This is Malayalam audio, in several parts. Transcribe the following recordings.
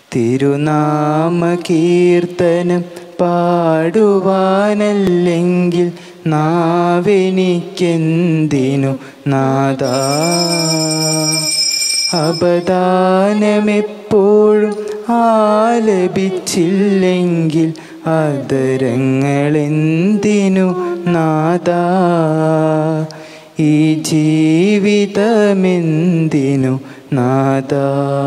തിരുനാമ കീർത്തനം പാടുവാനല്ലെങ്കിൽ നാവെനിക്കെന്തിനു നാദാ അപദാനമെപ്പോഴും ആലപിച്ചില്ലെങ്കിൽ അതരങ്ങളെന്തിനു നാദാ ഈ ജീവിതമെന്തിനു നാദാ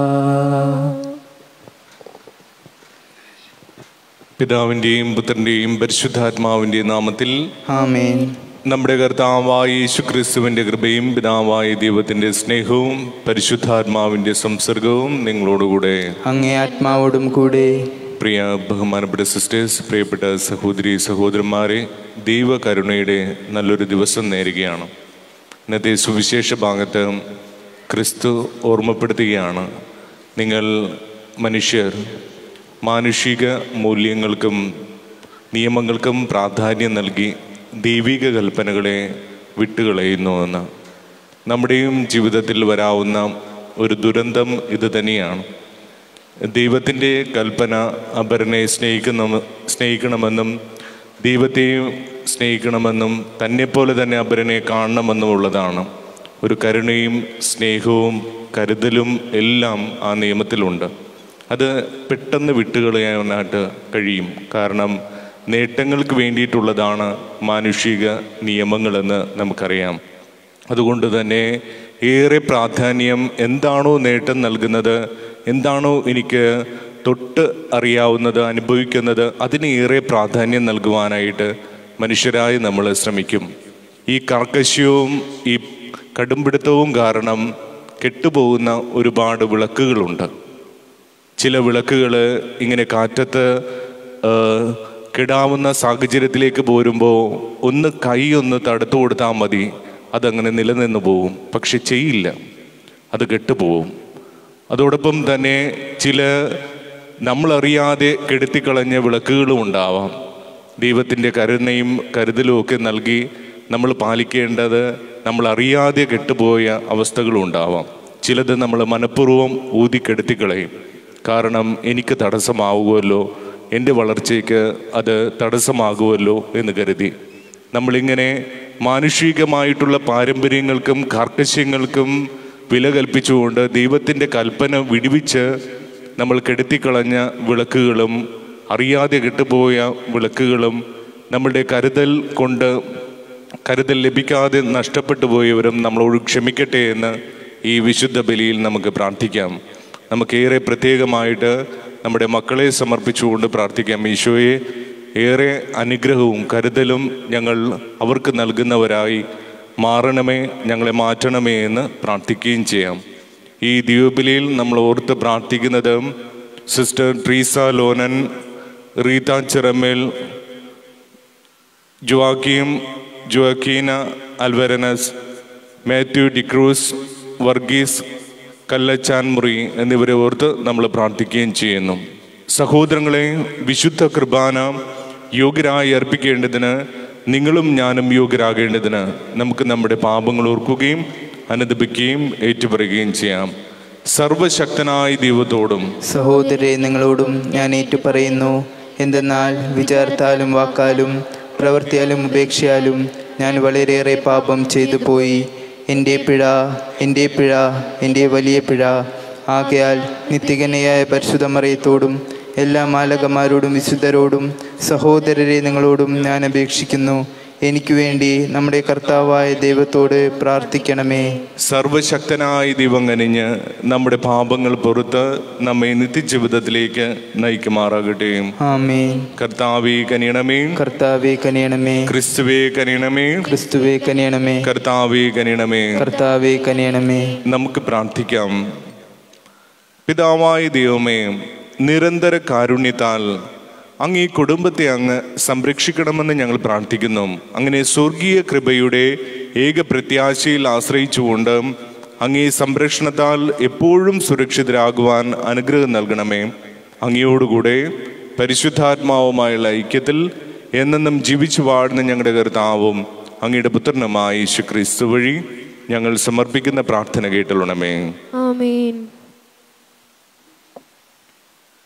പിതാവിൻ്റെയും പുത്രൻ്റെയും പരിശുദ്ധാത്മാവിൻ്റെയും നാമത്തിൽ ആമേൻ നമ്മുടെ കർത്താവായ യേശു ക്രിസ്തുവിൻ്റെ കൃപയും പിതാവായ ദൈവത്തിൻ്റെ സ്നേഹവും പരിശുദ്ധാത്മാവിൻ്റെ സംസർഗവും നിങ്ങളോടുകൂടെ അങ്ങേ ആത്മാവോടും കൂടെ പ്രിയ ബഹുമാനപ്പെട്ട സിസ്റ്റേഴ്സ് പ്രിയപ്പെട്ട സഹോദരി സഹോദരന്മാരെ ദൈവകരുണയുടെ നല്ലൊരു ദിവസം നേരുകയാണ് ഇന്നത്തെ സുവിശേഷ ഭാഗത്ത് ക്രിസ്തു ഓർമ്മപ്പെടുത്തുകയാണ് നിങ്ങൾ മനുഷ്യർ മാനുഷിക മൂല്യങ്ങൾക്കും നിയമങ്ങൾക്കും പ്രാധാന്യം നൽകി ദൈവിക കൽപ്പനകളെ വിട്ടുകളയുന്നുവെന്ന് നമ്മുടെയും ജീവിതത്തിൽ വരാവുന്ന ഒരു ദുരന്തം ഇത് തന്നെയാണ് ദൈവത്തിൻ്റെ കൽപ്പന അപരനെ സ്നേഹിക്കുന്ന സ്നേഹിക്കണമെന്നും ദൈവത്തെയും സ്നേഹിക്കണമെന്നും തന്നെപ്പോലെ തന്നെ അപരനെ കാണണമെന്നുമുള്ളതാണ് ഒരു കരുണയും സ്നേഹവും കരുതലും എല്ലാം ആ നിയമത്തിലുണ്ട് അത് പെട്ടെന്ന് വിട്ടുകളയാനായിട്ട് കഴിയും കാരണം നേട്ടങ്ങൾക്ക് വേണ്ടിയിട്ടുള്ളതാണ് മാനുഷിക നിയമങ്ങളെന്ന് നമുക്കറിയാം അതുകൊണ്ട് തന്നെ ഏറെ പ്രാധാന്യം എന്താണോ നേട്ടം നൽകുന്നത് എന്താണോ എനിക്ക് തൊട്ട് അറിയാവുന്നത് അനുഭവിക്കുന്നത് അതിന് ഏറെ പ്രാധാന്യം നൽകുവാനായിട്ട് മനുഷ്യരായി നമ്മൾ ശ്രമിക്കും ഈ കർക്കശ്യവും ഈ കടുംപിടുത്തവും കാരണം കെട്ടുപോകുന്ന ഒരുപാട് വിളക്കുകളുണ്ട് ചില വിളക്കുകൾ ഇങ്ങനെ കാറ്റത്ത് ആ, കെടാവുന്ന സാഹചര്യത്തിലേക്ക് പോരുമ്പോൾ ഒന്ന് കൈ ഒന്ന് തടുത്തു കൊടുത്താൽ മതി അതങ്ങനെ നിലനിന്ന് പോവും പക്ഷെ ചെയ്യില്ല അത് കെട്ടുപോകും അതോടൊപ്പം തന്നെ ചില നമ്മളറിയാതെ കെടുത്തിക്കളഞ്ഞ വിളക്കുകളും ഉണ്ടാവാം ദൈവത്തിൻ്റെ കരുണയും കരുതലും ഒക്കെ നൽകി നമ്മൾ പാലിക്കേണ്ടത് നമ്മൾ അറിയാതെ കെട്ടുപോയ അവസ്ഥകളും ഉണ്ടാവാം ചിലത് നമ്മൾ മനഃപൂർവ്വം ഊതിക്കെടുത്തിക്കളയും കാരണം എനിക്ക് തടസ്സമാവുമല്ലോ എൻ്റെ വളർച്ചയ്ക്ക് അത് തടസ്സമാകുമല്ലോ എന്ന് കരുതി നമ്മളിങ്ങനെ മാനുഷികമായിട്ടുള്ള പാരമ്പര്യങ്ങൾക്കും കാർക്കശ്യങ്ങൾക്കും വില കൽപ്പിച്ചുകൊണ്ട് ദൈവത്തിൻ്റെ കൽപ്പന വിടുവിച്ച് നമ്മൾ കെടുത്തിക്കളഞ്ഞ വിളക്കുകളും അറിയാതെ കെട്ടുപോയ വിളക്കുകളും നമ്മളുടെ കരുതൽ കൊണ്ട് കരുതൽ ലഭിക്കാതെ നഷ്ടപ്പെട്ടു പോയവരും നമ്മളോട് ക്ഷമിക്കട്ടെ എന്ന് ഈ വിശുദ്ധ ബലിയിൽ നമുക്ക് പ്രാർത്ഥിക്കാം നമുക്കേറെ പ്രത്യേകമായിട്ട് നമ്മുടെ മക്കളെ സമർപ്പിച്ചുകൊണ്ട് പ്രാർത്ഥിക്കാം ഈശോയെ ഏറെ അനുഗ്രഹവും കരുതലും ഞങ്ങൾ അവർക്ക് നൽകുന്നവരായി മാറണമേ ഞങ്ങളെ മാറ്റണമേ എന്ന് പ്രാർത്ഥിക്കുകയും ചെയ്യാം ഈ ദ്വീപിലിയിൽ നമ്മൾ ഓർത്ത് പ്രാർത്ഥിക്കുന്നത് സിസ്റ്റർ ട്രീസ ലോനൻ റീത ചിറമേൽ ജുവാക്കിയും ജുവാക്കീന അൽവരനസ് മാത്യു ഡിക്രൂസ് വർഗീസ് കല്ലച്ചാൻ മുറി എന്നിവരെ ഓർത്ത് നമ്മൾ പ്രാർത്ഥിക്കുകയും ചെയ്യുന്നു സഹോദരങ്ങളെ വിശുദ്ധ കുർബാന യോഗ്യരായി അർപ്പിക്കേണ്ടതിന് നിങ്ങളും ഞാനും യോഗ്യരാകേണ്ടതിന് നമുക്ക് നമ്മുടെ പാപങ്ങൾ ഓർക്കുകയും അനുദപിക്കുകയും ഏറ്റുപറയുകയും ചെയ്യാം സർവശക്തനായ ദൈവത്തോടും സഹോദരെ നിങ്ങളോടും ഞാൻ ഏറ്റുപറയുന്നു എന്തെന്നാൽ വിചാരത്താലും വാക്കാലും പ്രവൃത്തിയാലും ഉപേക്ഷയാലും ഞാൻ വളരെയേറെ പാപം ചെയ്തു പോയി എൻ്റെ പിഴ എൻ്റെ പിഴ എൻ്റെ വലിയ പിഴ ആകയാൽ നിത്യകനയായ പരിശുദ്ധമറയത്തോടും എല്ലാ മാലകന്മാരോടും വിശുദ്ധരോടും സഹോദരരെ നിങ്ങളോടും ഞാൻ അപേക്ഷിക്കുന്നു എനിക്ക് വേണ്ടി നമ്മുടെ കർത്താവായ ദൈവത്തോട് പ്രാർത്ഥിക്കണമേ സർവശക്തനായ ദൈവം കനിഞ്ഞ് നമ്മുടെ പാപങ്ങൾ പുറത്ത് നമ്മെ നിത്യജീവിതത്തിലേക്ക് നയിക്കുമാറാകട്ടെ ആമേൻ കർത്താവെ കനിയണമേ കർത്താവെ കനിയണമേ ക്രിസ്തുവേ കനിയണമേ ക്രിസ്തുവെ കനിയണമേ കർത്താവെ കനിയണമേ കർത്താവെ കനിയണമേ നമുക്ക് പ്രാർത്ഥിക്കാം പിതാവായ ദൈവമേ നിരന്തര കാരുണ്യത്താൽ അങ്ങ് ഈ കുടുംബത്തെ അങ്ങ് സംരക്ഷിക്കണമെന്ന് ഞങ്ങൾ പ്രാർത്ഥിക്കുന്നു അങ്ങനെ സ്വർഗീയ കൃപയുടെ ഏക പ്രത്യാശയിൽ ആശ്രയിച്ചുകൊണ്ട് അങ്ങേ സംരക്ഷണത്താൽ എപ്പോഴും സുരക്ഷിതരാകുവാൻ അനുഗ്രഹം നൽകണമേ അങ്ങയോടുകൂടെ പരിശുദ്ധാത്മാവുമായുള്ള ഐക്യത്തിൽ എന്നെന്നും ജീവിച്ചു വാഴുന്ന ഞങ്ങളുടെ കർത്താവും അങ്ങയുടെ പുത്രനുമായ യേശു ക്രിസ്തു വഴി ഞങ്ങൾ സമർപ്പിക്കുന്ന പ്രാർത്ഥന കേട്ടുള്ളണമേ ആമേൻ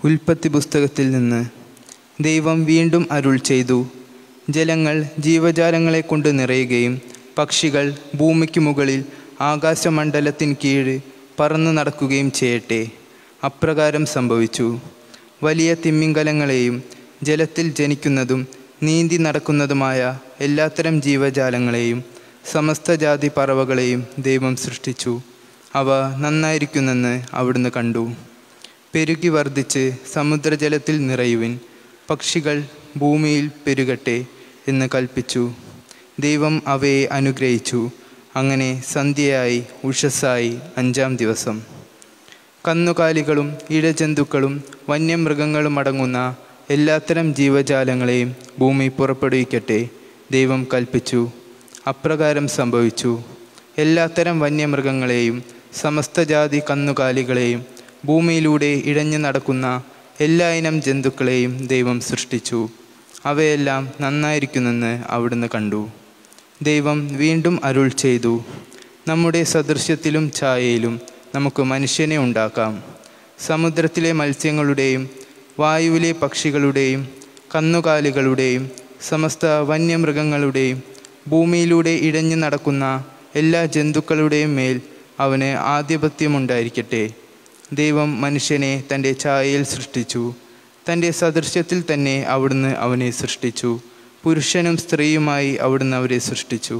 ഉൽപ്പത്തി പുസ്തകത്തിൽ നിന്ന് ദൈവം വീണ്ടും അരുൾ ചെയ്തു ജലങ്ങൾ ജീവജാലങ്ങളെ കൊണ്ട് നിറയുകയും പക്ഷികൾ ഭൂമിക്ക് മുകളിൽ ആകാശമണ്ഡലത്തിന് കീഴ് പറന്നു നടക്കുകയും ചെയ്യട്ടെ അപ്രകാരം സംഭവിച്ചു വലിയ തിമ്മിങ്കലങ്ങളെയും ജലത്തിൽ ജനിക്കുന്നതും നീന്തി നടക്കുന്നതുമായ എല്ലാത്തരം ജീവജാലങ്ങളെയും സമസ്ത ജാതി പറവകളെയും ദൈവം സൃഷ്ടിച്ചു അവ നന്നായിരിക്കുന്നെന്ന് അവിടുന്ന് കണ്ടു പെരുകി വർദ്ധിച്ച് സമുദ്രജലത്തിൽ നിറയുവിൻ പക്ഷികൾ ഭൂമിയിൽ പെരുകട്ടെ എന്ന് കൽപ്പിച്ചു ദൈവം അവയെ അനുഗ്രഹിച്ചു അങ്ങനെ സന്ധ്യയായി ഉഷസ്സായി അഞ്ചാം ദിവസം കന്നുകാലികളും ഇഴജന്തുക്കളും വന്യമൃഗങ്ങളും അടങ്ങുന്ന എല്ലാത്തരം ജീവജാലങ്ങളെയും ഭൂമി പുറപ്പെടുവിക്കട്ടെ ദൈവം കൽപ്പിച്ചു അപ്രകാരം സംഭവിച്ചു എല്ലാത്തരം വന്യമൃഗങ്ങളെയും സമസ്ത ജാതി കന്നുകാലികളെയും ഭൂമിയിലൂടെ ഇഴഞ്ഞു നടക്കുന്ന എല്ലാ ഇനം ജന്തുക്കളെയും ദൈവം സൃഷ്ടിച്ചു അവയെല്ലാം നന്നായിരിക്കുന്നെന്ന് അവിടുന്ന് കണ്ടു ദൈവം വീണ്ടും അരുൾ ചെയ്തു നമ്മുടെ സദൃശ്യത്തിലും ഛായയിലും നമുക്ക് മനുഷ്യനെ ഉണ്ടാക്കാം സമുദ്രത്തിലെ മത്സ്യങ്ങളുടെയും വായുവിലെ പക്ഷികളുടെയും കന്നുകാലികളുടെയും സമസ്ത വന്യമൃഗങ്ങളുടെയും ഭൂമിയിലൂടെ ഇഴഞ്ഞു നടക്കുന്ന എല്ലാ ജന്തുക്കളുടെയും മേൽ അവന് ആധിപത്യമുണ്ടായിരിക്കട്ടെ ദൈവം മനുഷ്യനെ തൻ്റെ ഛായയിൽ സൃഷ്ടിച്ചു തൻ്റെ സദൃശ്യത്തിൽ തന്നെ അവിടുന്ന് അവനെ സൃഷ്ടിച്ചു പുരുഷനും സ്ത്രീയുമായി അവിടുന്ന് അവരെ സൃഷ്ടിച്ചു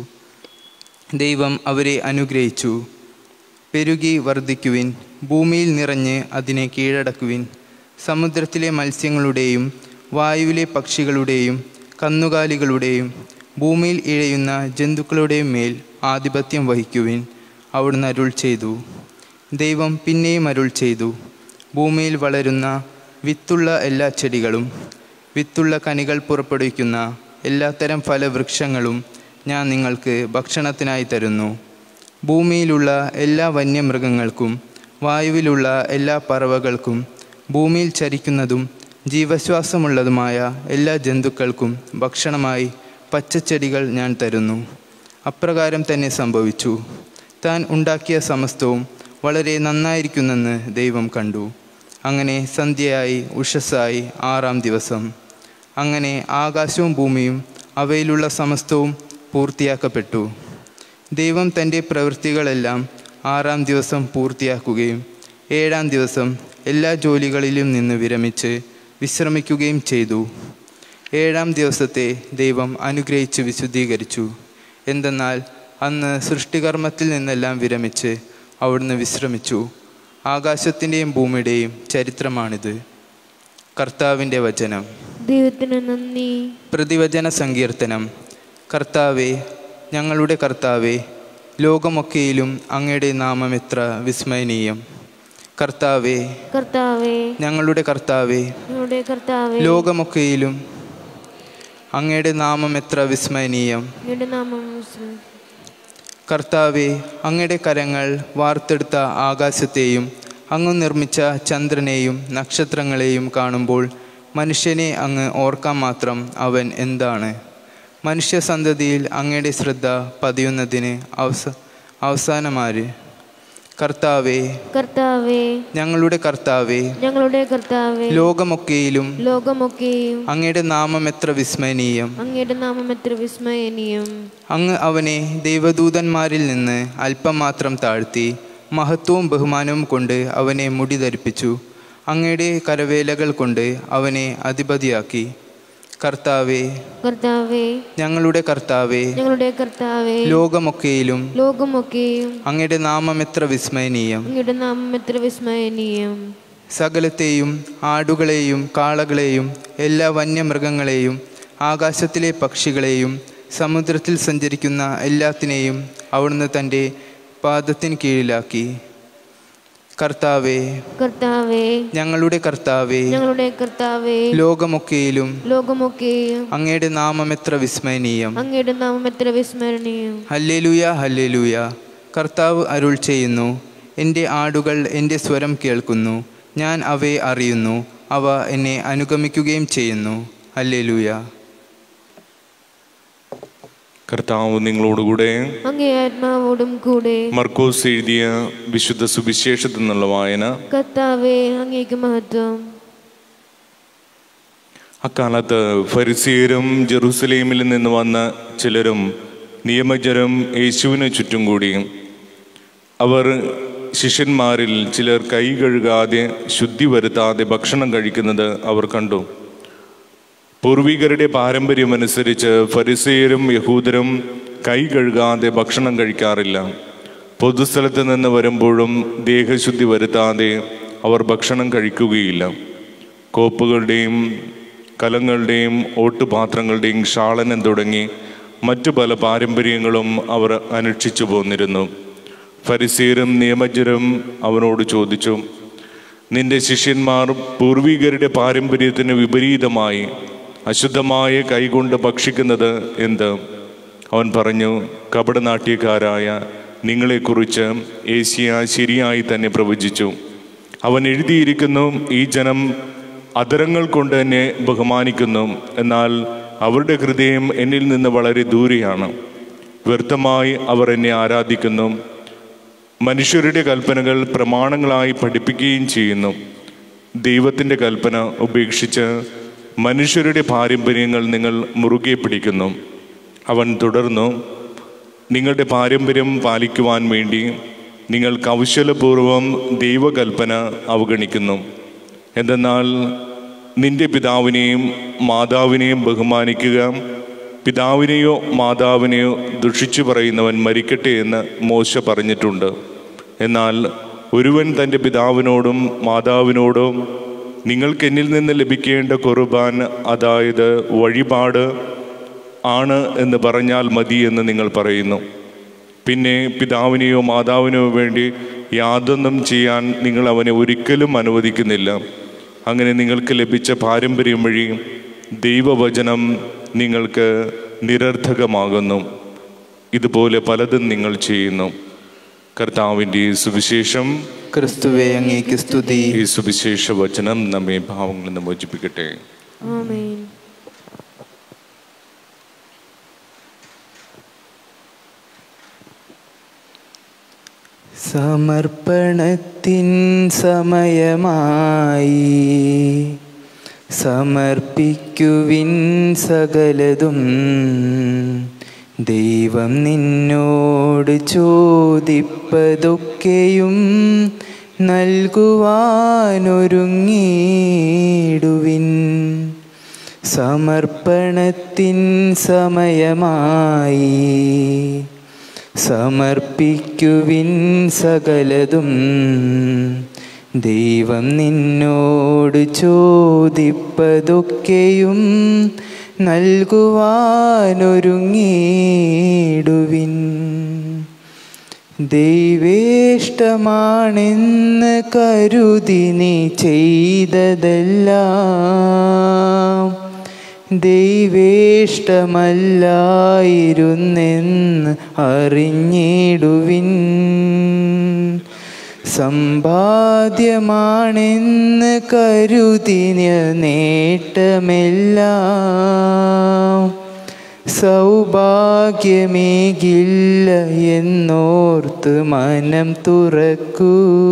ദൈവം അവരെ അനുഗ്രഹിച്ചു പെരുകി വർദ്ധിക്കുവിൻ ഭൂമിയിൽ നിറഞ്ഞ് അതിനെ കീഴടക്കുവിൻ സമുദ്രത്തിലെ മത്സ്യങ്ങളുടെയും വായുവിലെ പക്ഷികളുടെയും കന്നുകാലികളുടെയും ഭൂമിയിൽ ഇഴയുന്ന ജന്തുക്കളുടെയും മേൽ ആധിപത്യം വഹിക്കുവിൻ അവിടുന്ന് അരുൾ ചെയ്തു ദൈവം പിന്നെയും അരുൾ ചെയ്തു ഭൂമിയിൽ വളരുന്ന വിത്തുള്ള എല്ലാ ചെടികളും വിത്തുള്ള കനികൾ പുറപ്പെടുവിക്കുന്ന എല്ലാത്തരം ഫലവൃക്ഷങ്ങളും ഞാൻ നിങ്ങൾക്ക് ഭക്ഷണത്തിനായി തരുന്നു ഭൂമിയിലുള്ള എല്ലാ വന്യമൃഗങ്ങൾക്കും വായുവിലുള്ള എല്ലാ പറവകൾക്കും ഭൂമിയിൽ ചരിക്കുന്നതും ജീവശ്വാസമുള്ളതുമായ എല്ലാ ജന്തുക്കൾക്കും ഭക്ഷണമായി പച്ചച്ചെടികൾ ഞാൻ തരുന്നു അപ്രകാരം തന്നെ സംഭവിച്ചു താൻ ഉണ്ടാക്കിയ സമസ്തവും വളരെ നന്നായിരിക്കുന്നെന്ന് ദൈവം കണ്ടു അങ്ങനെ സന്ധ്യയായി ഉഷസ്സായി ആറാം ദിവസം അങ്ങനെ ആകാശവും ഭൂമിയും അവയിലുള്ള സമസ്തവും പൂർത്തിയാക്കപ്പെട്ടു ദൈവം തൻ്റെ പ്രവൃത്തികളെല്ലാം ആറാം ദിവസം പൂർത്തിയാക്കുകയും ഏഴാം ദിവസം എല്ലാ ജോലികളിലും നിന്ന് വിരമിച്ച് വിശ്രമിക്കുകയും ചെയ്തു ഏഴാം ദിവസത്തെ ദൈവം അനുഗ്രഹിച്ച് വിശുദ്ധീകരിച്ചു എന്തെന്നാൽ അന്ന് സൃഷ്ടികർമ്മത്തിൽ നിന്നെല്ലാം വിരമിച്ച് അവിടുന്ന് വിശ്രമിച്ചു ആകാശത്തിൻ്റെയും ഭൂമിയുടെയും ചരിത്രമാണിത് കർത്താവിൻ്റെ വചനം ദൈവത്തിന് നന്ദി പ്രതിവചന സങ്കീർത്തനം കർത്താവെ ഞങ്ങളുടെ കർത്താവെ ലോകമൊക്കെയിലും അങ്ങയുടെ നാമം എത്ര വിസ്മയനീയം കർത്താവെ കർത്താവേ ഞങ്ങളുടെ കർത്താവെ ഞങ്ങളുടെ കർത്താവേ ലോകമൊക്കെയിലും അങ്ങയുടെ നാമം എത്ര വിസ്മയനീയം ഞങ്ങളുടെ നാമം മുസ്ലിം. കർത്താവെ അങ്ങയുടെ കരങ്ങൾ വാർത്തെടുത്ത ആകാശത്തെയും അങ്ങ് നിർമ്മിച്ച ചന്ദ്രനെയും നക്ഷത്രങ്ങളെയും കാണുമ്പോൾ മനുഷ്യനെ അങ്ങ് ഓർക്കാൻ മാത്രം അവൻ എന്താണ് മനുഷ്യസന്തതിയിൽ അങ്ങയുടെ ശ്രദ്ധ പതിയുന്നതിന് അവസ അവസാനമാര് കർത്താവെ കർത്താവേ ഞങ്ങളുടെ കർത്താവെ ഞങ്ങളുടെ കർത്താവേ ലോകമൊക്കെയിലും ലോകമൊക്കെയും അങ്ങയുടെ നാമം എത്ര വിസ്മയനീയം അങ്ങയുടെ നാമം എത്ര വിസ്മയനീയം അങ്ങ് അവനെ ദൈവദൂതന്മാരിൽ നിന്ന് അല്പം മാത്രം താഴ്ത്തി മഹത്വവും ബഹുമാനവും കൊണ്ട് അവനെ മുടി ധരിപ്പിച്ചു അങ്ങയുടെ കരവേലകൾ കൊണ്ട് അവനെ അധിപതിയാക്കി കർത്താവെ കർത്താവേ ഞങ്ങളുടെ കർത്താവെ ഞങ്ങളുടെ കർത്താവേ ലോകമൊക്കെയിലും ലോകമൊക്കെയും അങ്ങയുടെ നാമം എത്ര വിസ്മയനീയം അങ്ങയുടെ നാമം എത്ര വിസ്മയനീയം സകലത്തെയും ആടുകളെയും കാളകളെയും എല്ലാ വന്യമൃഗങ്ങളെയും ആകാശത്തിലെ പക്ഷികളെയും സമുദ്രത്തിൽ സഞ്ചരിക്കുന്ന എല്ലാത്തിനെയും അവിടുന്ന് തൻ്റെ പാദത്തിന് കീഴിലാക്കി കർത്താവെ കർത്താവേ ഞങ്ങളുടെ കർത്താവെ ഞങ്ങളുടെ കർത്താവേ ലോകമൊക്കെയിലും ലോകമൊക്കെയും അങ്ങയുടെ നാമം എത്ര വിസ്മയനീയം അങ്ങയുടെ നാമം എത്ര വിസ്മരണീയം ഹല്ലേലൂയ ഹല്ലേലൂയ കർത്താവ് അരുൾ ചെയ്യുന്നു എൻ്റെ ആടുകൾ എൻ്റെ സ്വരം കേൾക്കുന്നു ഞാൻ അവയെ അറിയുന്നു അവ എന്നെ അനുഗമിക്കുകയും ചെയ്യുന്നു ഹല്ലേലൂയ കർത്താവ് നിങ്ങളോടുകൂടെ അങ്ങേ ആത്മാവോടും കൂടെ മർക്കോസ് എഴുതിയ വിശുദ്ധ സുവിശേഷത്തിൽ നിന്നുള്ള വായന കർത്താവേ അങ്ങേക്ക് മഹത്വം അക്കാലത്ത് ഫരിസീയരും ജെറുസലേമിൽ നിന്ന് വന്ന ചിലരും നിയമജരും യേശുവിന് ചുറ്റും കൂടി അവർ ശിഷ്യന്മാരിൽ ചിലർ കൈ കഴുകാതെ ശുദ്ധി വരുത്താതെ ഭക്ഷണം കഴിക്കുന്നത് അവർ കണ്ടു പൂർവികരുടെ പാരമ്പര്യമനുസരിച്ച് ഫരിസേയരും യഹൂദരും കൈ കഴുകാതെ ഭക്ഷണം കഴിക്കാറില്ല പൊതുസ്ഥലത്ത് നിന്ന് വരുമ്പോഴും ദേഹശുദ്ധി വരുത്താതെ അവർ ഭക്ഷണം കഴിക്കുകയില്ല കോപ്പുകളുടെയും കലങ്ങളുടെയും ഓട്ടുപാത്രങ്ങളുടെയും ക്ഷാളനം തുടങ്ങി മറ്റു പല പാരമ്പര്യങ്ങളും അവർ അനുഷ്ഠിച്ചു പോന്നിരുന്നു ഫരിസീരും നിയമജ്ഞരും അവനോട് ചോദിച്ചു നിന്റെ ശിഷ്യന്മാർ പൂർവികരുടെ പാരമ്പര്യത്തിന് വിപരീതമായി അശുദ്ധമായ കൈകൊണ്ട് ഭക്ഷിക്കുന്നത് എന്ത് അവൻ പറഞ്ഞു കപടനാട്യക്കാരായ നിങ്ങളെക്കുറിച്ച് ഏഷ്യ ശരിയായി തന്നെ പ്രവചിച്ചു അവൻ എഴുതിയിരിക്കുന്നു ഈ ജനം അതരങ്ങൾ കൊണ്ട് എന്നെ ബഹുമാനിക്കുന്നു എന്നാൽ അവരുടെ ഹൃദയം എന്നിൽ നിന്ന് വളരെ ദൂരെയാണ് വ്യർത്ഥമായി അവർ എന്നെ ആരാധിക്കുന്നു മനുഷ്യരുടെ കൽപ്പനകൾ പ്രമാണങ്ങളായി പഠിപ്പിക്കുകയും ചെയ്യുന്നു ദൈവത്തിൻ്റെ കൽപ്പന ഉപേക്ഷിച്ച് മനുഷ്യരുടെ പാരമ്പര്യങ്ങൾ നിങ്ങൾ മുറുകെ പിടിക്കുന്നു അവൻ തുടർന്നു നിങ്ങളുടെ പാരമ്പര്യം പാലിക്കുവാൻ വേണ്ടി നിങ്ങൾ കൗശലപൂർവം ദൈവകൽപ്പന അവഗണിക്കുന്നു എന്തെന്നാൽ നിന്റെ പിതാവിനെയും മാതാവിനെയും ബഹുമാനിക്കുക പിതാവിനെയോ മാതാവിനെയോ ദുഷിച്ചു പറയുന്നവൻ മരിക്കട്ടെ എന്ന് മോശ പറഞ്ഞിട്ടുണ്ട് എന്നാൽ ഒരുവൻ തൻ്റെ പിതാവിനോടും മാതാവിനോടും നിങ്ങൾക്ക് എന്നിൽ നിന്ന് ലഭിക്കേണ്ട കുർബാൻ അതായത് വഴിപാട് ആണ് എന്ന് പറഞ്ഞാൽ മതി എന്ന് നിങ്ങൾ പറയുന്നു പിന്നെ പിതാവിനെയോ മാതാവിനെയോ വേണ്ടി യാതൊന്നും ചെയ്യാൻ നിങ്ങൾ അവനെ ഒരിക്കലും അനുവദിക്കുന്നില്ല അങ്ങനെ നിങ്ങൾക്ക് ലഭിച്ച പാരമ്പര്യം വഴി ദൈവവചനം നിങ്ങൾക്ക് നിരർത്ഥകമാകുന്നു ഇതുപോലെ പലതും നിങ്ങൾ ചെയ്യുന്നു കർത്താവിൻ്റെ ഈ സുവിശേഷം ക്രിസ്തുവെ അങ്ങേക്ക് സ്തുതി ഈ സുവിശേഷ വചനം നമ്മെ ഭാവങ്ങളിൽ നിന്ന് മോചിപ്പിക്കട്ടെ ആമേൻ സമർപ്പണത്തിൻ സമയമായി സമർപ്പിക്കുവിൻ സകലതും ദൈവം നിന്നോട് ചോദിപ്പതൊക്കെയും നൽകുവാനൊരുങ്ങിടുവിൻ സമർപ്പണത്തിൻ സമയമായി സമർപ്പിക്കുവിൻ സകലതും ദൈവം നിന്നോട് ചോദിപ്പതൊക്കെയും നൽകുവാനൊരുങ്ങിടുവിൻ ദൈവേഷ്ടമാണെന്ന് കരുതി നീ ചെയ്തതെല്ലാം ദൈവേഷ്ടമല്ലായിരുന്നെന്ന് അറിഞ്ഞിടുവിൻ സമ്പാദ്യമാണെന്ന് കരുതിയ നേട്ടമെല്ലാം സൗഭാഗ്യമേകില്ല എന്നോർത്ത് മനം തുറക്കൂ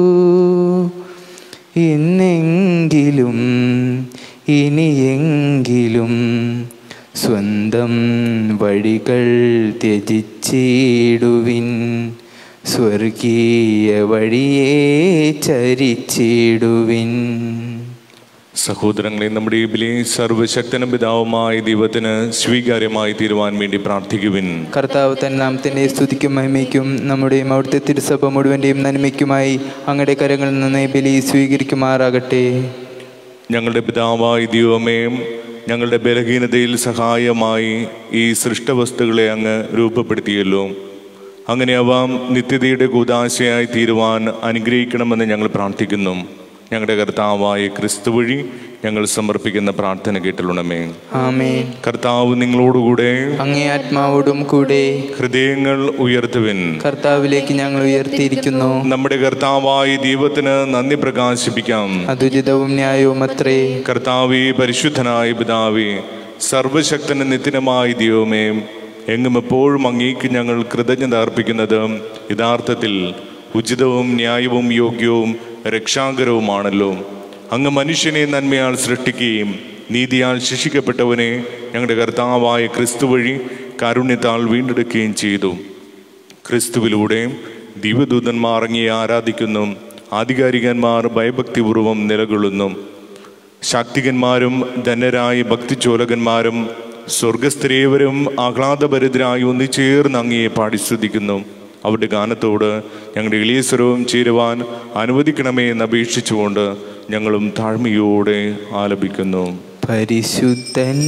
ഇന്നെങ്കിലും ഇനിയെങ്കിലും സ്വന്തം വഴികൾ ത്യജിച്ചിടുവിൻ സ്വർഗീയ വഴിയെ ചരിച്ചിടുവിൻ സഹോദരങ്ങളെ നമ്മുടെ ഈബിലെ സർവശക്തനും പിതാവുമായ ദൈവത്തിന് സ്വീകാര്യമായി തീരുവാൻ വേണ്ടി പ്രാർത്ഥിക്കുവിൻ കർത്താവ് തൻ നാമത്തിൻ്റെ സ്തുതിക്കും മഹിമയ്ക്കും നമ്മുടെയും അവിടുത്തെ തിരുസഭ മുഴുവൻ്റെയും നന്മയ്ക്കുമായി അങ്ങയുടെ കരങ്ങളിൽ നിന്ന് ഈ ബലി സ്വീകരിക്കുമാറാകട്ടെ ഞങ്ങളുടെ പിതാവായ ദൈവമേ ഞങ്ങളുടെ ബലഹീനതയിൽ സഹായമായി ഈ സൃഷ്ടവസ്തുക്കളെ അങ്ങ് രൂപപ്പെടുത്തിയല്ലോ അങ്ങനെ അവ നിത്യതയുടെ കൂതാശയായി തീരുവാൻ അനുഗ്രഹിക്കണമെന്ന് ഞങ്ങൾ പ്രാർത്ഥിക്കുന്നു ഞങ്ങളുടെ കർത്താവായ ക്രിസ്തു വഴി ഞങ്ങൾ സമർപ്പിക്കുന്ന പ്രാർത്ഥന കേട്ടലുണമേ ആമേൻ കർത്താവ് നിങ്ങളോടുകൂടെ അങ്ങേ ആത്മാവോടും കൂടെ ഹൃദയങ്ങൾ ഉയർത്തുവിൻ കർത്താവിലേക്ക് ഞങ്ങൾ ഉയർത്തിയിരിക്കുന്നു നമ്മുടെ കർത്താവായ ദൈവത്തിന് നന്ദി പ്രകാശിപ്പിക്കാം അതുചിതവും ന്യായവും അത്രേ കർത്താവേ പരിശുദ്ധനായ പിതാവേ സർവശക്തന് നിത്യനമായ ദൈവമേ എങ്ങും എപ്പോഴും അങ്ങേക്ക് ഞങ്ങൾ കൃതജ്ഞത അർപ്പിക്കുന്നത് യഥാർത്ഥത്തിൽ ഉചിതവും ന്യായവും യോഗ്യവും രക്ഷാകരവുമാണല്ലോ അങ്ങ് മനുഷ്യനെ നന്മയാൽ സൃഷ്ടിക്കുകയും നീതിയാൽ ശിക്ഷിക്കപ്പെട്ടവനെ ഞങ്ങളുടെ കർത്താവായ ക്രിസ്തു വഴി കാരുണ്യത്താൽ വീണ്ടെടുക്കുകയും ചെയ്തു ക്രിസ്തുവിലൂടെ ദൈവദൂതന്മാർ അങ്ങയെ ആരാധിക്കുന്നു ആധികാരികന്മാർ ഭയഭക്തിപൂർവം നിലകൊള്ളുന്നു ശാക്തികന്മാരും ധനരായ ഭക്തിചോലകന്മാരും സ്വർഗസ്ഥരേവരും ആഹ്ലാദഭരിതരായി ഒന്നിച്ചേർന്ന് അങ്ങയെ പാടി സ്തുതിക്കുന്നു അവരുടെ ഗാനത്തോട് ഞങ്ങളുടെ എളിയ സ്വരവും ചേരുവാൻ അനുവദിക്കണമേ എന്ന് അപേക്ഷിച്ചുകൊണ്ട് ഞങ്ങളും താഴ്മയോടെ ആലപിക്കുന്നു പരിശുദ്ധൻ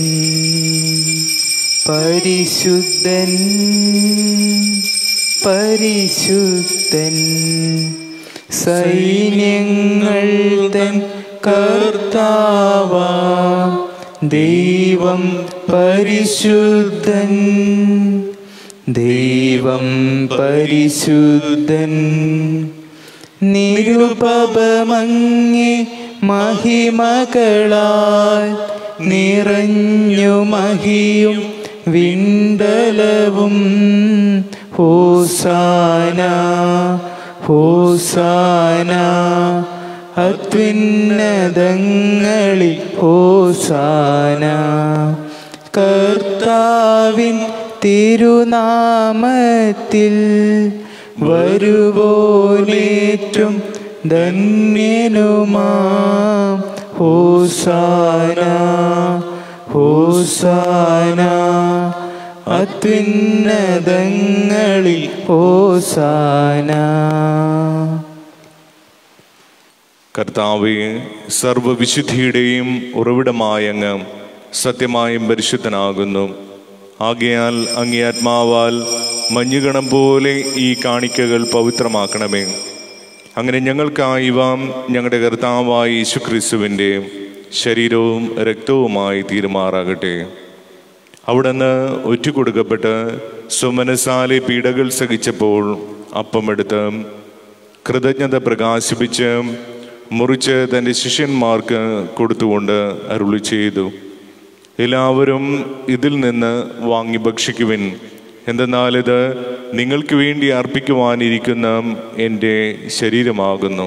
പരിശുദ്ധൻ പരിശുദ്ധൻ സൈന്യങ്ങൾ തൻ കർത്താവ ദൈവം പരിശുദ്ധൻ ദൈവം പരിശുദ്ധൻ നിരുപമങ്ങി മഹിമകളാൽ നിറഞ്ഞു മഹിയും വിണ്ടലവും ഹോസാന ഹോസാന അത്യുന്നതങ്ങളിൽ ഹോസാന കർത്താവിൻ തിരുനാമത്തിൽ വരുവോനേറ്റം ധന്യനുമാം ഹോസാന ഹോസാന അത്യുന്നതങ്ങളിൽ ഹോസാന കർത്താവെ സർവവിശുദ്ധിയുടെയും ഉറവിടമായ അങ്ങ് സത്യമായും പരിശുദ്ധനാകുന്നു ആകയാൽ അങ്ങേ ആത്മാവാൽ മഞ്ഞുകണം പോലെ ഈ കാണിക്കകൾ പവിത്രമാക്കണമേ അങ്ങനെ ഞങ്ങൾക്കായി ഇവ ഞങ്ങളുടെ കർത്താവായ യേശുക്രിസ്തുവിൻ്റെ ശരീരവും രക്തവുമായി തീരുമാറാകട്ടെ അവിടുന്ന് ഒറ്റുകൊടുക്കപ്പെട്ട് സുമനസാലെ പീഡകൾ സഹിച്ചപ്പോൾ അപ്പമെടുത്ത് കൃതജ്ഞത പ്രകാശിപ്പിച്ച് മുറിച്ച് തൻ്റെ ശിഷ്യന്മാർക്ക് കൊടുത്തുകൊണ്ട് അരുളി ചെയ്തു എല്ലാവരും ഇതിൽ നിന്ന് വാങ്ങി ഭക്ഷിക്കുവിൻ എന്തെന്നാൽ ഇത് നിങ്ങൾക്ക് വേണ്ടി അർപ്പിക്കുവാനിരിക്കുന്ന എൻ്റെ ശരീരമാകുന്നു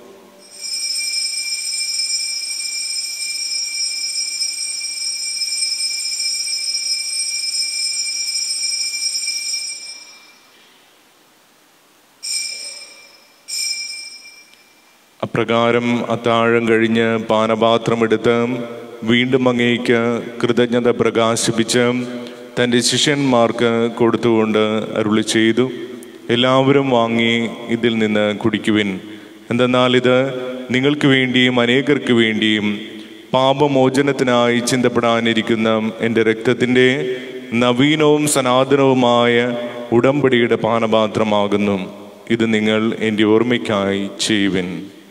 അപ്രകാരം അത്താഴം കഴിഞ്ഞ് പാനപാത്രം എടുത്ത് വീണ്ടും അങ്ങേക്ക് കൃതജ്ഞത പ്രകാശിപ്പിച്ച് തൻ്റെ ശിഷ്യന്മാർക്ക് കൊടുത്തുകൊണ്ട് അരുളി ചെയ്തു എല്ലാവരും വാങ്ങി ഇതിൽ നിന്ന് കുടിക്കുവിൻ എന്തെന്നാൽ ഇത് നിങ്ങൾക്ക് വേണ്ടിയും അനേകർക്ക് വേണ്ടിയും പാപമോചനത്തിനായി ചിന്തപ്പെടാനിരിക്കുന്ന എൻ്റെ രക്തത്തിൻ്റെ നവീനവും സനാതനവുമായ ഉടമ്പടിയുടെ പാനപാത്രമാകുന്നു ഇത് നിങ്ങൾ എൻ്റെ ഓർമ്മയ്ക്കായി ചെയ്യുവിൻ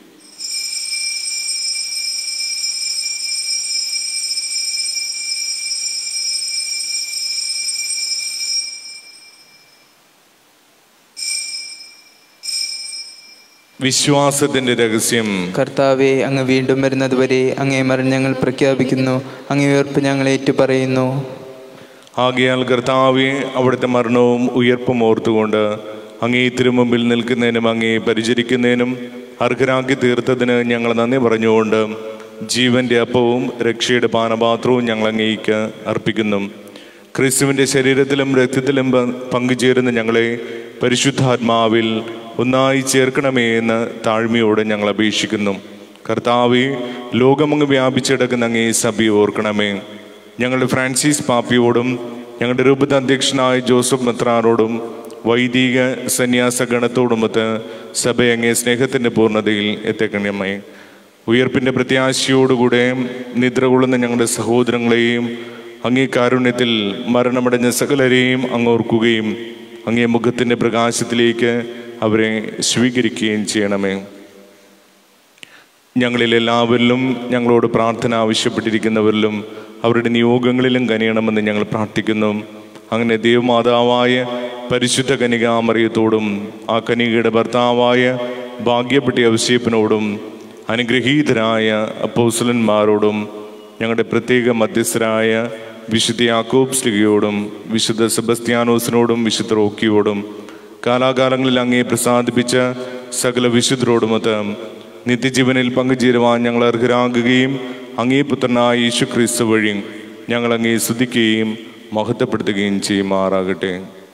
വിശ്വാസത്തിന്റെ രഹസ്യം കർത്താവെ അങ്ങ് വീണ്ടും വരുന്നതുവരെ അങ്ങേ മരണം ഞങ്ങൾ പ്രഖ്യാപിക്കുന്നു അങ്ങേ ഉയർപ്പ് ഞങ്ങൾ ഏറ്റുപറയുന്നു ആകയാൽ കർത്താവെ അവിടുത്തെ മരണവും ഉയർപ്പും ഓർത്തുകൊണ്ട് അങ്ങേ തിരുമുമ്പിൽ നിൽക്കുന്നതിനും അങ്ങേ പരിചരിക്കുന്നതിനും അർഹരാക്കി തീർത്തതിന് ഞങ്ങൾ നന്ദി പറഞ്ഞുകൊണ്ട് ജീവന്റെ അപ്പവും രക്ഷയുടെ പാനപാത്രവും ഞങ്ങൾ അങ്ങേക്ക് അർപ്പിക്കുന്നു ക്രിസ്തുവിൻ്റെ ശരീരത്തിലും രക്തത്തിലും പ- പങ്കുചേരുന്ന ഞങ്ങളെ പരിശുദ്ധാത്മാവിൽ ഒന്നായി ചേർക്കണമേ എന്ന് താഴ്മയോടെ ഞങ്ങൾ അപേക്ഷിക്കുന്നു കർത്താവെ ലോകമങ്ങ് വ്യാപിച്ചിടക്കുന്ന അങ്ങേ സഭയെ ഓർക്കണമേ ഞങ്ങളുടെ ഫ്രാൻസിസ് പാപ്പിയോടും ഞങ്ങളുടെ രൂപത അധ്യക്ഷനായ ജോസഫ് മെത്രാറോടും വൈദിക സന്യാസ ഗണത്തോടുമൊത്ത് സഭ അങ്ങേ സ്നേഹത്തിൻ്റെ പൂർണ്ണതയിൽ എത്തിക്കണമേ ഉയർപ്പിൻ്റെ പ്രത്യാശയോടുകൂടെ നിദ്ര കൊള്ളുന്ന ഞങ്ങളുടെ സഹോദരങ്ങളെയും അങ്ങേ കാരുണ്യത്തിൽ മരണമടഞ്ഞ സകലരെയും അങ്ങോർക്കുകയും അങ്ങേ മുഖത്തിൻ്റെ പ്രകാശത്തിലേക്ക് അവരെ സ്വീകരിക്കുകയും ചെയ്യണമേ ഞങ്ങളിൽ എല്ലാവരിലും ഞങ്ങളോട് പ്രാർത്ഥന ആവശ്യപ്പെട്ടിരിക്കുന്നവരിലും അവരുടെ നിയോഗങ്ങളിലും കനിയണമെന്ന് ഞങ്ങൾ പ്രാർത്ഥിക്കുന്നു അങ്ങനെ ദൈവമാതാവായ പരിശുദ്ധ കനികാമറിയത്തോടും ആ കനികയുടെ ഭർത്താവായ ഭാഗ്യപ്പെട്ടി ഔസേപ്പിനോടും അനുഗ്രഹീതരായ അപ്പോസ്ലന്മാരോടും ഞങ്ങളുടെ പ്രത്യേക മധ്യസ്ഥരായ വിശുദ്ധ യാക്കോബ് സ്ലിഗയോടും വിശുദ്ധ സെബസ്ത്യാനോസിനോടും വിശുദ്ധ റോക്കിയോടും കാലാകാലങ്ങളിൽ അങ്ങേ പ്രസാദിപ്പിച്ച സകല വിശുദ്ധരോടുമൊത്ത് നിത്യജീവനിൽ പങ്കുചേരുവാൻ ഞങ്ങൾ അർഹരാകുകയും അങ്ങേ പുത്രനായ യേശു ക്രിസ്തു വഴി ഞങ്ങൾ അങ്ങേ സ്തുതിക്കുകയും മഹത്വപ്പെടുത്തുകയും ചെയ്യുമാറാകട്ടെ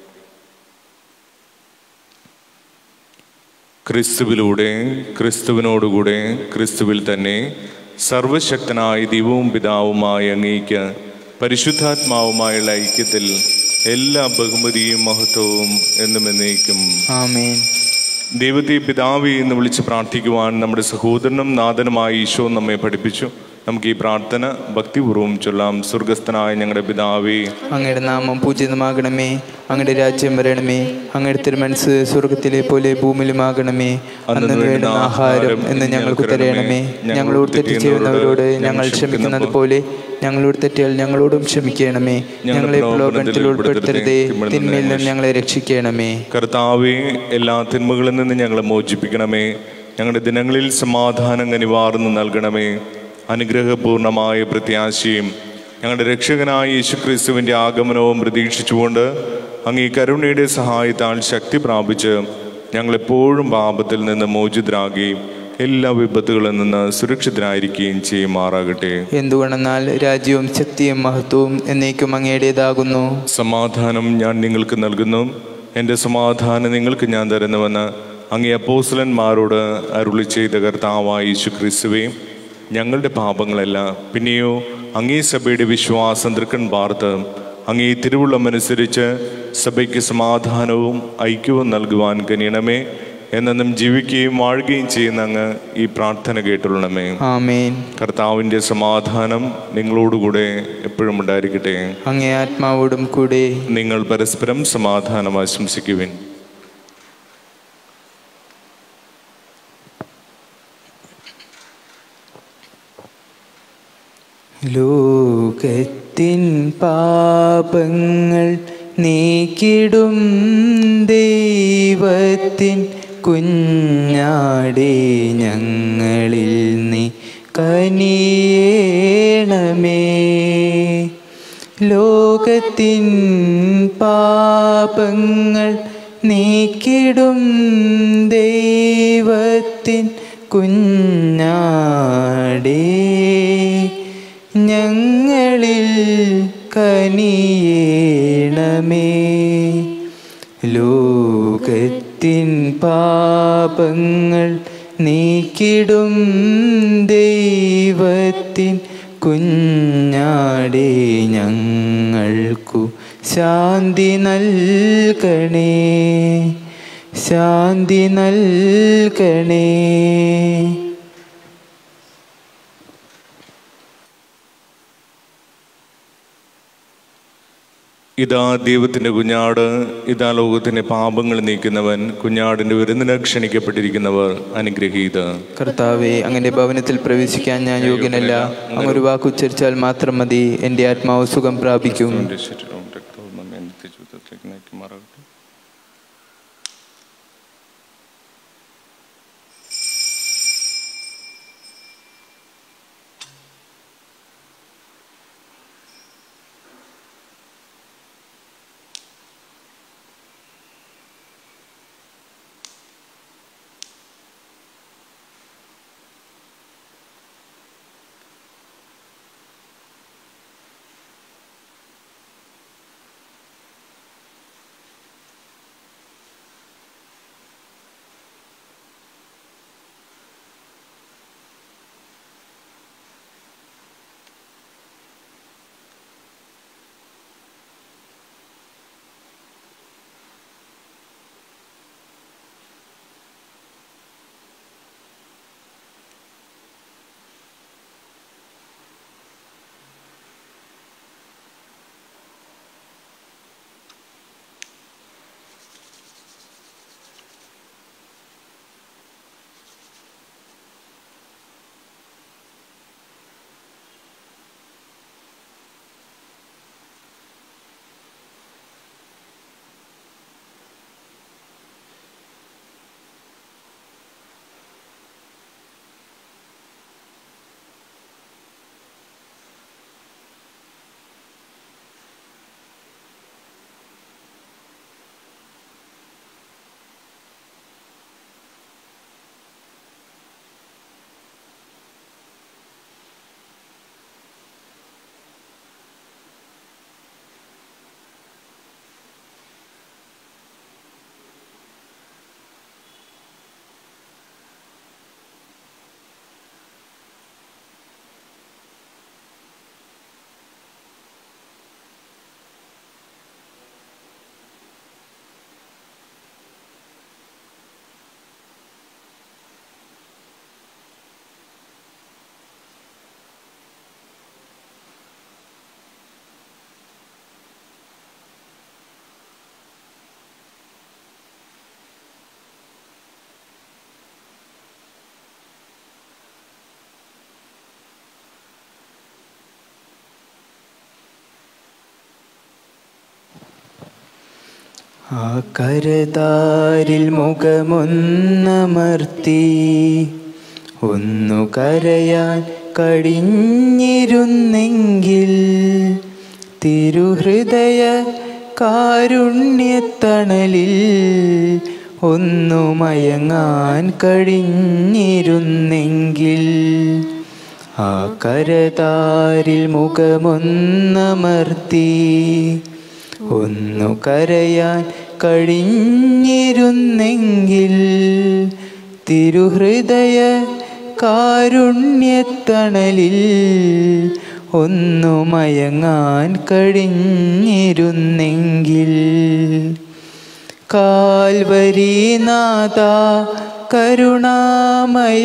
ക്രിസ്തുവിലൂടെ ക്രിസ്തുവിനോടുകൂടെ ക്രിസ്തുവിൽ തന്നെ സർവശക്തനായ ദൈവവും പിതാവുമായ അങ്ങേക്ക് പരിശുദ്ധാത്മാവുമായുള്ള ഐക്യത്തിൽ എല്ലാ ബഹുമതിയും മഹത്വവും എന്നും എന്നേക്കും ആമേൻ ദൈവത്തെ പിതാവി എന്ന് വിളിച്ച് പ്രാർത്ഥിക്കുവാൻ നമ്മുടെ സഹോദരനും നാഥനുമായ ഈശോ നമ്മെ പഠിപ്പിച്ചു നമുക്ക് ഈ പ്രാർത്ഥന ഭക്തിപൂർവ്വം ചൊല്ലാം സ്വർഗസ്ഥനായ ഞങ്ങളുടെ പിതാവേ അങ്ങയുടെ നാമം പൂജിതമാകണമേ അങ്ങയുടെ രാജ്യം വരണമേ അങ്ങയുടെ തിരുമനസ് സ്വർഗത്തിലെ പോലെ ഭൂമിയിലുമാകണമേ അന്നു വേണ്ടുന്ന ആഹാരം എന്ന് ഞങ്ങൾക്ക് തരയണമേ ഞങ്ങളോട് തെറ്റ് ചെയ്യുന്നവരോട് ഞങ്ങൾ ക്ഷമിക്കുന്നത് പോലെ ഞങ്ങളോട് തെറ്റിയാൽ ഞങ്ങളോടും ക്ഷമിക്കണമേ ഞങ്ങളെ പ്രലോഭനത്തിൽ ഉൾപ്പെടുത്തരുതേ തിന്മയിൽ നിന്ന് ഞങ്ങളെ രക്ഷിക്കണമേ കർത്താവെ എല്ലാ തിന്മകളിൽ നിന്ന് ഞങ്ങളെ മോചിപ്പിക്കണമേ ഞങ്ങളുടെ ദിനങ്ങളിൽ സമാധാനം കനിവാർന്ന് നൽകണമേ അനുഗ്രഹപൂർണമായ പ്രത്യാശയും ഞങ്ങളുടെ രക്ഷകനായ യേശുക്രിസ്തുവിൻ്റെ ആഗമനവും പ്രതീക്ഷിച്ചുകൊണ്ട് അങ്ങ് ഈ കരുണയുടെ സഹായത്താൽ ശക്തി പ്രാപിച്ച് ഞങ്ങളെപ്പോഴും പാപത്തിൽ നിന്ന് മോചിതരാകുകയും എല്ലാ വിപത്തുകളിൽ നിന്ന് സുരക്ഷിതരായിരിക്കുകയും ചെയ്യുമാറാകട്ടെ എന്തുകൊണ്ടെന്നാൽ രാജ്യവും ശക്തിയും മഹത്വവും എന്നേക്കും അങ്ങയുടേതാകുന്നു സമാധാനം ഞാൻ നിങ്ങൾക്ക് നൽകുന്നു എൻ്റെ സമാധാനം നിങ്ങൾക്ക് ഞാൻ തരുന്നുവെന്ന് അങ്ങേ അപ്പോസ്ലന്മാരോട് അരുളി ചെയ്ത കർത്താവായ യേശു ക്രിസ്തുവേ ഞങ്ങളുടെ പാപങ്ങളല്ല പിന്നെയോ അങ്ങേ സഭയുടെ വിശ്വാസം തൃക്കൺ പാർത്ത് അങ്ങേ തിരുവുള്ളമനുസരിച്ച് സഭയ്ക്ക് സമാധാനവും ഐക്യവും നൽകുവാൻ കനിയണമേ എന്നും ജീവിക്കുകയും വാഴുകയും ചെയ്യുന്ന അങ്ങ് ഈ പ്രാർത്ഥന കേട്ടുള്ളണമേ ആമേൻ കർത്താവിൻ്റെ സമാധാനം നിങ്ങളോടുകൂടെ എപ്പോഴും ഉണ്ടായിരിക്കട്ടെ അങ്ങേ ആത്മാവോടും കൂടെ നിങ്ങൾ പരസ്പരം സമാധാനം ആശംസിക്കുവിൻ ലോകത്തിൻ പാപങ്ങൾ നീക്കിടും ദൈവത്തിൻ കുഞ്ഞാടേ ഞങ്ങളിൽ നീ കനിയേണമേ ലോകത്തിൻ പാപങ്ങൾ നീക്കിടും ദൈവത്തിൻ കുഞ്ഞാടേ ഞങ്ങളിൽ കനിയേണമേ ലോകത്തിൻ പാപങ്ങൾ നീക്കിടും ദൈവത്തിൻ കുഞ്ഞാടേ ഞങ്ങൾക്കു ശാന്തി നൽകണേ ശാന്തി നൽകണേ ഇതാ ദൈവത്തിൻ്റെ കുഞ്ഞാട് ഇതാ ലോകത്തിൻ്റെ പാപങ്ങൾ നീക്കുന്നവൻ കുഞ്ഞാടിൻ്റെ വിരുന്നിന് ക്ഷണിക്കപ്പെട്ടിരിക്കുന്നവർ അനുഗ്രഹീത കർത്താവെ അങ്ങന്റെ ഭവനത്തിൽ പ്രവേശിക്കാൻ ഞാൻ യോഗ്യനല്ല അങ്ങ് ഒരു വാക്ക് ഉച്ചരിച്ചാൽ മാത്രം മതി എൻ്റെ ആത്മാവ് സുഖം പ്രാപിക്കും ആ കരതാരിൽ മുഖമൊന്നമർത്തി ഒന്നു കരയാൻ കഴിഞ്ഞിരുന്നെങ്കിൽ തിരുഹൃദയ കാരുണ്യത്തണലിൽ ഒന്നു മയങ്ങാൻ കഴിഞ്ഞിരുന്നെങ്കിൽ ആ കരതാരിൽ മുഖമൊന്നമർത്തി ഒന്നു കരയാൻ കഴിഞ്ഞിരുന്നെങ്കിൽ തിരുഹൃദയ കാരുണ്യത്തണലിൽ ഒന്നു മയങ്ങാൻ കഴിഞ്ഞിരുന്നെങ്കിൽ കാൽവരീനാഥ കരുണാമയ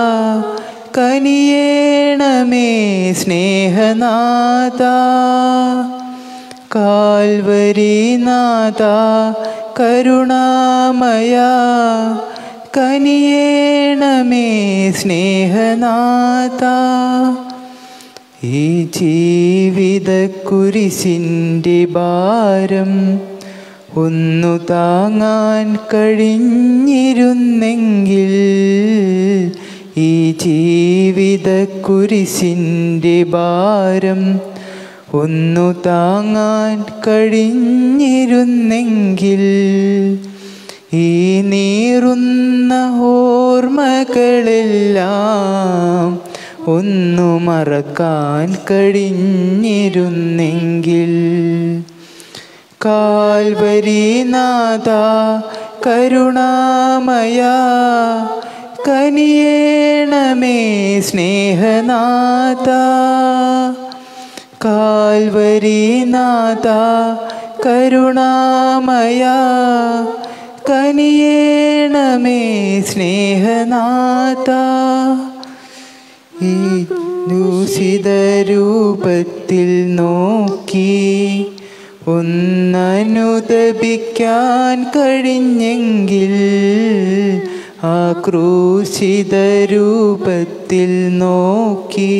കനിയേണമേ സ്നേഹനാഥ കാൽവരീനാഥ കരുണാമയ കനിയേണമേ സ്നേഹനാഥ ഈ ജീവിത കുരിശിൻ്റെ ഭാരം ഒന്നു താങ്ങാൻ കഴിഞ്ഞിരുന്നെങ്കിൽ ഈ ജീവിത കുരിശിൻ്റെ ഭാരം ഒന്നു താങ്ങാൻ കഴിഞ്ഞിരുന്നെങ്കിൽ ഈ നീറുന്ന ഓർമ്മകളെല്ലാം ഒന്നു മറക്കാൻ കഴിഞ്ഞിരുന്നെങ്കിൽ കാൽവരീനാഥ കരുണാമയ കനിയേണമേ സ്നേഹനാഥ കാൽവരീനാഥ കരുണാമയ കനിയേണമേ സ്നേഹനാഥ ഈ ദൂഷിത രൂപത്തിൽ നോക്കി ഒന്നനുദപിക്കാൻ കഴിഞ്ഞെങ്കിൽ ആ ക്രൂശിത രൂപത്തിൽ നോക്കി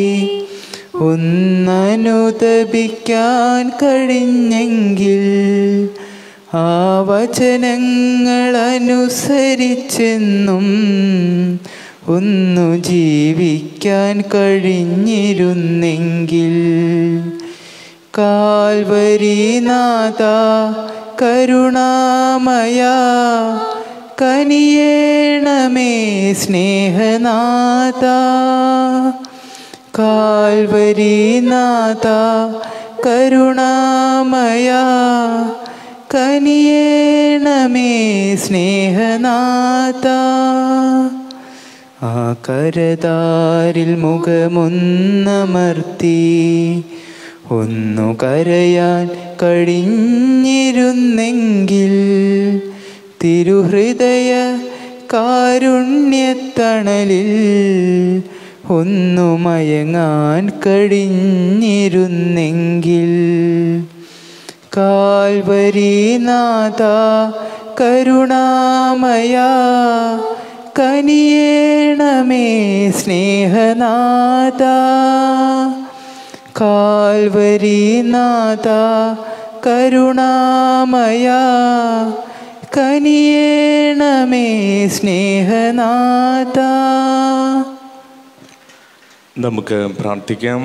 ഒന്നനുദപിക്കാൻ കഴിഞ്ഞെങ്കിൽ ആ വചനങ്ങൾ അനുസരിച്ചെന്നും ഒന്നു ജീവിക്കാൻ കഴിഞ്ഞിരുന്നെങ്കിൽ കാൽവരീനാഥ കരുണാമയ കനിയേണമേ സ്നേഹനാഥ കാൽവരീനാഥ കരുണാമയ കനിയേണമേ സ്നേഹനാഥ ആ കരതാരിൽ മുഖമൊന്നമർത്തി ഒന്നു കരയാൻ കഴിഞ്ഞിരുന്നെങ്കിൽ തിരുഹൃദയ കാരുണ്യത്തണലിൽ ഒന്നു മയങ്ങാൻ കഴിഞ്ഞിരുന്നെങ്കിൽ കാൽവരീനാഥ കരുണാമയ കനിയേണമേ സ്നേഹനാഥ കാൽവരീനാഥ കരുണാമയ കനിയേണമേ സ്നേഹനാഥ നമുക്ക് പ്രാർത്ഥിക്കാം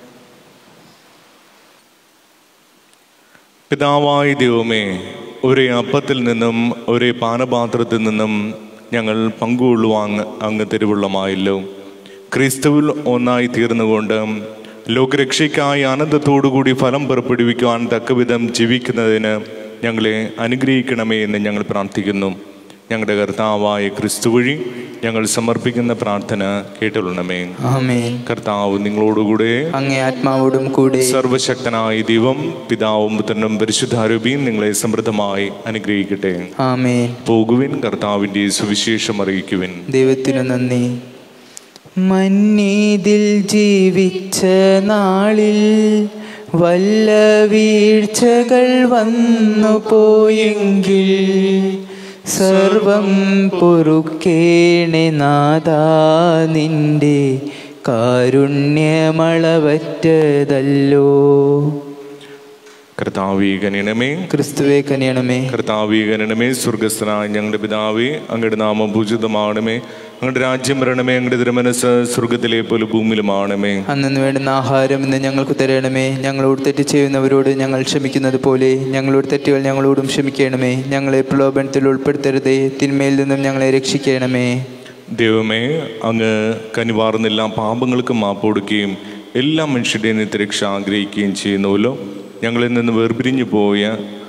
പിതാവായ ദൈവമേ ഒരേ അപ്പത്തിൽ നിന്നും ഒരേ പാനപാത്രത്തിൽ നിന്നും ഞങ്ങൾ പങ്കുകൊള്ളുവാൻ അങ്ങ് തിരുവുള്ളമായല്ലോ ക്രിസ്തുവിൽ ഒന്നായി തീർന്നുകൊണ്ട് ലോകരക്ഷയ്ക്കായി ആനന്ദത്തോടുകൂടി ഫലം പുറപ്പെടുവിക്കുവാൻ തക്കവിധം ജീവിക്കുന്നതിന് ഞങ്ങളെ അനുഗ്രഹിക്കണമേ എന്ന് ഞങ്ങൾ പ്രാർത്ഥിക്കുന്നു ഞങ്ങളുടെ കർത്താവായ ക്രിസ്തു വഴി ഞങ്ങൾ സമർപ്പിക്കുന്ന പ്രാർത്ഥന കേട്ടുള്ളണമേ ആമേൻ കർത്താവ് നിങ്ങളോടുകൂടെ അങ്ങേ ആത്മാവോടും കൂടെ സർവശക്തനായ ദൈവം പിതാവും പുത്രനും പരിശുദ്ധാരൂപിയും നിങ്ങളെ സമൃദ്ധമായി അനുഗ്രഹിക്കട്ടെ ആമേൻ പോകുവിൻ കർത്താവിൻ്റെ സുവിശേഷം അറിയിക്കുവിൻ ദൈവത്തിനു നന്ദി മന്നീതിൽ ജീവിച്ച നാളിൽ വല്ല വീഴ്ചകൾ വന്നു പോയെങ്കിൽ സർവം പൊറുക്കേണെ നാദാ നിന്റെ കാരുണ്യമളവറ്റതല്ലോ കർത്താവേ കനിയണമേ ക്രിസ്തുവെ കനിയണമേ കർത്താവേ കനിയണമേ സ്വർഗസ്ഥനായ ഞങ്ങളുടെ പിതാവേ അങ്ങയുടെ നാമം പൂജിതമാണമേ അങ്ങയുടെ രാജ്യം വരണമേ അങ്ങയുടെ തിരുമനസ് സ്വർഗത്തിലെ പോലെ ഭൂമിയിലുമാണമേ അന്നു വേണ്ടുന്ന ആഹാരം ഇന്ന് ഞങ്ങൾക്ക് തരണമേ ഞങ്ങളോട് തെറ്റ് ചെയ്യുന്നവരോട് ഞങ്ങൾ ക്ഷമിക്കുന്നത് പോലെ ഞങ്ങളോട് തെറ്റുകൾ ഞങ്ങളോടും ക്ഷമിക്കണമേ ഞങ്ങളെ പ്രലോഭനത്തിൽ ഉൾപ്പെടുത്തരുതേ തിന്മയിൽ നിന്നും ഞങ്ങളെ രക്ഷിക്കണമേ ദൈവമേ അങ്ങ് കനിവാർന്നെല്ലാ പാപങ്ങൾക്കും മാപ്പ് കൊടുക്കുകയും എല്ലാ മനുഷ്യരുടെയും നിത്യരക്ഷ ആഗ്രഹിക്കുകയും ചെയ്യുന്നുവല്ലോ ഞങ്ങളിൽ നിന്ന് വേർപിരിഞ്ഞു പോയ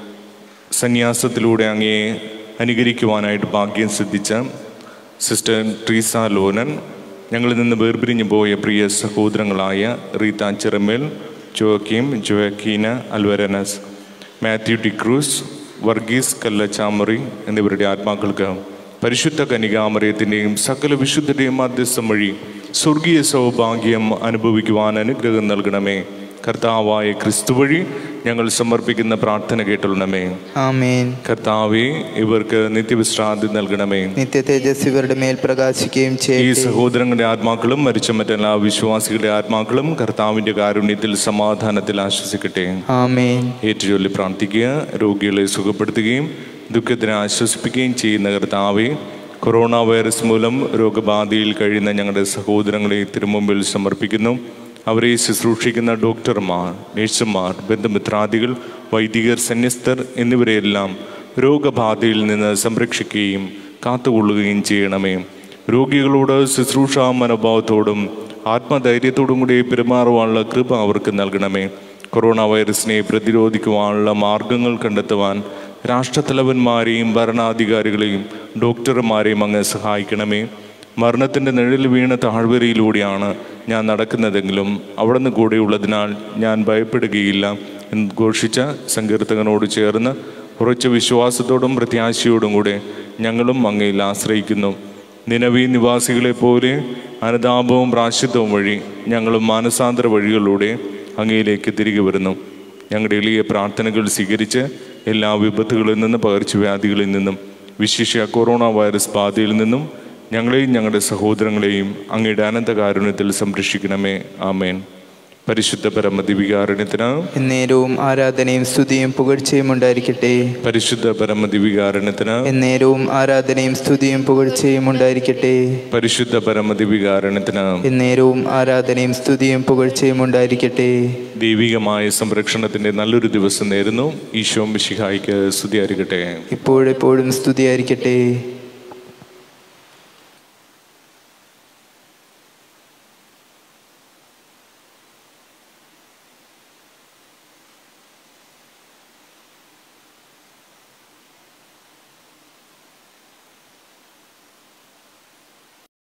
സന്യാസത്തിലൂടെ അങ്ങയെ അനുകരിക്കുവാനായിട്ട് ഭാഗ്യം സിദ്ധിച്ച സിസ്റ്റർ ട്രീസ ലോനൻ ഞങ്ങളിൽ നിന്ന് വേർപിരിഞ്ഞു പോയ പ്രിയ സഹോദരങ്ങളായ റീത്ത ചെറമേൽ ജോക്കിം ജോക്കീന അൽവരനസ് മാത്യു ഡിക്രൂസ് വർഗീസ് കല്ലച്ചാമറി എന്നിവരുടെ ആത്മാക്കൾക്ക് പരിശുദ്ധ കനികാമരയത്തിൻ്റെയും സകല വിശുദ്ധരുടെയും മധ്യസ്ഥം വഴി സ്വർഗീയ സൗഭാഗ്യം അനുഭവിക്കുവാൻ അനുഗ്രഹം നൽകണമേ കർത്താവായ ക്രിസ്തു വഴി ഞങ്ങൾ സമർപ്പിക്കുന്ന പ്രാർത്ഥന കേട്ടുള്ളണമേ ആമേൻ കർത്താവെ ഇവർക്ക് നിത്യവിശ്രാന്തി നൽകണമേ നിത്യ തേജസ് ഇവരുടെ മേൽ പ്രകാശിക്കുകയും ഈ ചെയ്യട്ടെ സഹോദരങ്ങളുടെ ആത്മാക്കളും മരിച്ച മറ്റെല്ലാ വിശ്വാസികളുടെ ആത്മാക്കളും കർത്താവിന്റെ കാരുണ്യത്തിൽ സമാധാനത്തിൽ ആശ്വസിക്കട്ടെ ആമേൻ ഏറ്റുചൊല്ലി പ്രാർത്ഥിക്കുക രോഗികളെ സുഖപ്പെടുത്തുകയും ദുഃഖത്തിനെ ആശ്വസിപ്പിക്കുകയും ചെയ്യുന്ന കർത്താവെ കൊറോണ വൈറസ് മൂലം രോഗബാധയിൽ കഴിയുന്ന ഞങ്ങളുടെ സഹോദരങ്ങളെ തിരുമുമ്പിൽ സമർപ്പിക്കുന്നു അവരെ ശുശ്രൂഷിക്കുന്ന ഡോക്ടർമാർ നഴ്സുമാർ ബന്ധുമിത്രാദികൾ വൈദികർ സന്യസ്തർ എന്നിവരെയെല്ലാം രോഗബാധയിൽ നിന്ന് സംരക്ഷിക്കുകയും കാത്തുകൊള്ളുകയും ചെയ്യണമേ രോഗികളോട് ശുശ്രൂഷാ മനോഭാവത്തോടും ആത്മധൈര്യത്തോടും കൂടി പെരുമാറുവാനുള്ള കൃപ അവർക്ക് നൽകണമേ കൊറോണ വൈറസിനെ പ്രതിരോധിക്കുവാനുള്ള മാർഗങ്ങൾ കണ്ടെത്തുവാൻ രാഷ്ട്രത്തലവന്മാരെയും ഭരണാധികാരികളെയും ഡോക്ടർമാരെയും അങ്ങ് സഹായിക്കണമേ മരണത്തിൻ്റെ നിഴൽ വീണ താഴ്വരയിലൂടെയാണ് ഞാൻ നടക്കുന്നതെങ്കിലും അവിടെ നിന്ന് കൂടെയുള്ളതിനാൽ ഞാൻ ഭയപ്പെടുകയില്ല എന്ന് ഘോഷിച്ച സങ്കീർത്തകനോട് ചേർന്ന് ഉറച്ച വിശ്വാസത്തോടും പ്രത്യാശയോടും കൂടെ ഞങ്ങളും അങ്ങയിൽ ആശ്രയിക്കുന്നു നിലവി നിവാസികളെ പോലെ അനുതാപവും പ്രാശ്യത്വവും വഴി ഞങ്ങളും മാനസാന്തര വഴികളിലൂടെ അങ്ങയിലേക്ക് തിരികെ വരുന്നു ഞങ്ങളുടെ എളിയ പ്രാർത്ഥനകൾ സ്വീകരിച്ച് എല്ലാ വിപത്തുകളിൽ നിന്നും പകർച്ചവ്യാധികളിൽ നിന്നും വിശേഷ കൊറോണ വൈറസ് ബാധയിൽ നിന്നും ഞങ്ങളെയും ഞങ്ങളുടെ സഹോദരങ്ങളെയും അങ്ങയുടെ അനന്തകാരുണ്യത്തിൽ സംരക്ഷിക്കണമേ ആമേൻ പരിശുദ്ധ പരമദിവികാരുണ്യത്തിന് എന്നേരവും ആരാധനയും സ്തുതിയും പുകഴ്ചയും ഉണ്ടായിരിക്കട്ടെ പരിശുദ്ധ പരമദിവികാരുണ്യത്തിന് എന്നേരവും ആരാധനയും സ്തുതിയും പുകഴ്ചയും ഉണ്ടായിരിക്കട്ടെ പരിശുദ്ധ പരമദിവികാരുണ്യത്തിന് എന്നേരവും ആരാധനയും സ്തുതിയും പുകഴ്ചയും ഉണ്ടായിരിക്കട്ടെ ദൈവികമായ സംരക്ഷണത്തിന്റെ നല്ലൊരു ദിവസം നേരുന്നു ഈശോ മിശിഹായിക്ക് സ്തുതിയായിരിക്കട്ടെ ഇപ്പോഴെപ്പോഴും സ്തുതിയായിരിക്കട്ടെ